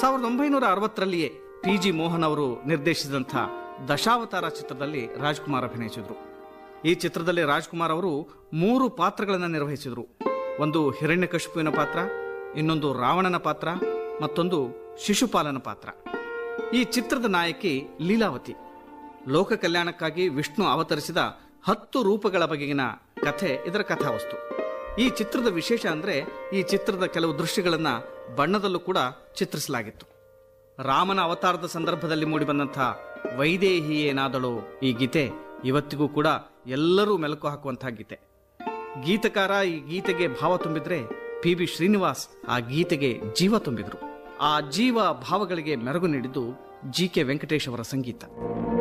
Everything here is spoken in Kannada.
ಸಾವಿರದ ಒಂಬೈನೂರ ಅರವತ್ತರಲ್ಲಿಯೇ ಪಿ ಜಿ ಮೋಹನ್ ಅವರು ನಿರ್ದೇಶಿಸಿದಂಥ ದಶಾವತಾರ ಚಿತ್ರದಲ್ಲಿ ರಾಜ್ಕುಮಾರ್ ಅಭಿನಯಿಸಿದರು ಈ ಚಿತ್ರದಲ್ಲಿ ರಾಜ್ಕುಮಾರ್ ಅವರು ಮೂರು ಪಾತ್ರಗಳನ್ನು ನಿರ್ವಹಿಸಿದರು ಒಂದು ಹಿರಣ್ಯಕಶಿಪುವಿನ ಪಾತ್ರ ಇನ್ನೊಂದು ರಾವಣನ ಪಾತ್ರ ಮತ್ತೊಂದು ಶಿಶುಪಾಲನ ಪಾತ್ರ ಈ ಚಿತ್ರದ ನಾಯಕಿ ಲೀಲಾವತಿ ಲೋಕ ಕಲ್ಯಾಣಕ್ಕಾಗಿ ವಿಷ್ಣು ಅವತರಿಸಿದ ಹತ್ತು ರೂಪಗಳ ಬಗೆಗಿನ ಕಥೆ ಇದರ ಕಥಾವಸ್ತು ಈ ಚಿತ್ರದ ವಿಶೇಷ ಅಂದ್ರೆ ಈ ಚಿತ್ರದ ಕೆಲವು ದೃಶ್ಯಗಳನ್ನ ಬಣ್ಣದಲ್ಲೂ ಕೂಡ ಚಿತ್ರಿಸಲಾಗಿತ್ತು ರಾಮನ ಅವತಾರದ ಸಂದರ್ಭದಲ್ಲಿ ಮೂಡಿಬಂದಂಥ ವೈದೇಹಿ ಏನಾದಳೋ ಈ ಗೀತೆ ಇವತ್ತಿಗೂ ಕೂಡ ಎಲ್ಲರೂ ಮೆಲುಕು ಹಾಕುವಂತಹ ಗೀತೆ ಗೀತಕಾರ ಈ ಗೀತೆಗೆ ಭಾವ ತುಂಬಿದ್ರೆ ಪಿ ಬಿ ಶ್ರೀನಿವಾಸ್ ಆ ಗೀತೆಗೆ ಜೀವ ತುಂಬಿದ್ರು ಆ ಜೀವ ಭಾವಗಳಿಗೆ ಮೆರುಗು ನೀಡಿದ್ದು ಜಿ ಕೆ ವೆಂಕಟೇಶ್ ಅವರ ಸಂಗೀತ